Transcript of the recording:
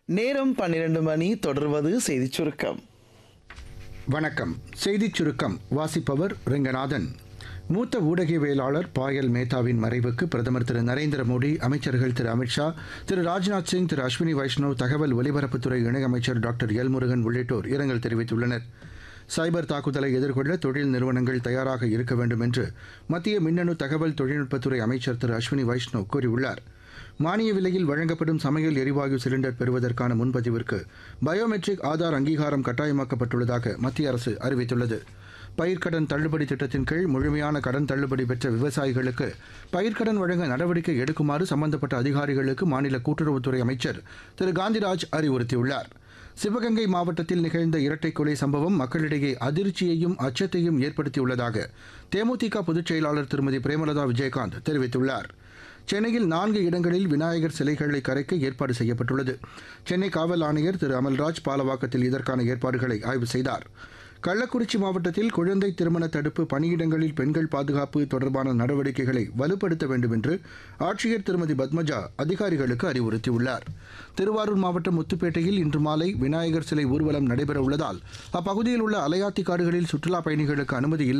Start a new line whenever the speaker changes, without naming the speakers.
நேரம் பன்னிரண்டு மணி தொடர்வது செய்திச் சுருக்கம்
வணக்கம் செய்திச் சுருக்கம் வாசிப்பவர் ரெங்கநாதன் மூத்த ஊடகவியலாளர் பாயல் மேத்தாவின் மறைவுக்கு பிரதமர் திரு நரேந்திர மோடி அமைச்சர்கள் திரு அமித்ஷா திரு ராஜ்நாத் சிங் திரு அஸ்வினி வைஷ்ணவ் தகவல் ஒலிபரப்புத்துறை இணையமைச்சர் டாக்டர் எல் முருகன் உள்ளிட்டோர் இரங்கல் தெரிவித்துள்ளனர் சைபர் தாக்குதலை எதிர்கொள்ள தொழில் நிறுவனங்கள் தயாராக இருக்க வேண்டும் என்று மத்திய மின்னணு தகவல் தொழில்நுட்பத்துறை அமைச்சர் திரு அஸ்வினி வைஷ்ணவ் கூறியுள்ளார் மானிய விலையில் வழங்கப்படும் சமையல் எரிவாயு சிலிண்டர் பெறுவதற்கான முன்பதிவிற்கு பயோமெட்ரிக் ஆதார் அங்கீகாரம் கட்டாயமாக்கப்பட்டுள்ளதாக மத்திய அரசு அறிவித்துள்ளது பயிர்க்கடன் தள்ளுபடி திட்டத்தின் கீழ் முழுமையான கடன் தள்ளுபடி பெற்ற விவசாயிகளுக்கு பயிர்க்கடன் வழங்க நடவடிக்கை எடுக்குமாறு சம்பந்தப்பட்ட அதிகாரிகளுக்கு மாநில கூட்டுறவுத்துறை அமைச்சர் திரு காந்திராஜ் அறிவுறுத்தியுள்ளார் சிவகங்கை மாவட்டத்தில் நிகழ்ந்த இரட்டை கொலை சம்பவம் மக்களிடையே அதிர்ச்சியையும் அச்சத்தையும் ஏற்படுத்தியுள்ளதாக தேமுதிக பொதுச் செயலாளர் திருமதி பிரேமலதா விஜயகாந்த் தெரிவித்துள்ளார் சென்னையில் நான்கு இடங்களில் விநாயகர் சிலைகளை கரைக்க ஏற்பாடு செய்யப்பட்டுள்ளது சென்னை காவல் ஆணையர் திரு அமல்ராஜ் பாலவாக்கத்தில் இதற்கான ஏற்பாடுகளை ஆய்வு செய்தார் கள்ளக்குறிச்சி மாவட்டத்தில் குழந்தை திருமண தடுப்பு பணியிடங்களில் பெண்கள் பாதுகாப்பு தொடர்பான நடவடிக்கைகளை வலுப்படுத்த வேண்டும் என்று ஆட்சியர் திருமதி பத்மஜா அதிகாரிகளுக்கு அறிவுறுத்தியுள்ளார் திருவாரூர் மாவட்டம் முத்துப்பேட்டையில் இன்று மாலை விநாயகர் சிலை ஊர்வலம் நடைபெற உள்ளதால் அப்பகுதியில் உள்ள அலையாத்தி காடுகளில் சுற்றுலாப் பயணிகளுக்கு அனுமதி இல்லை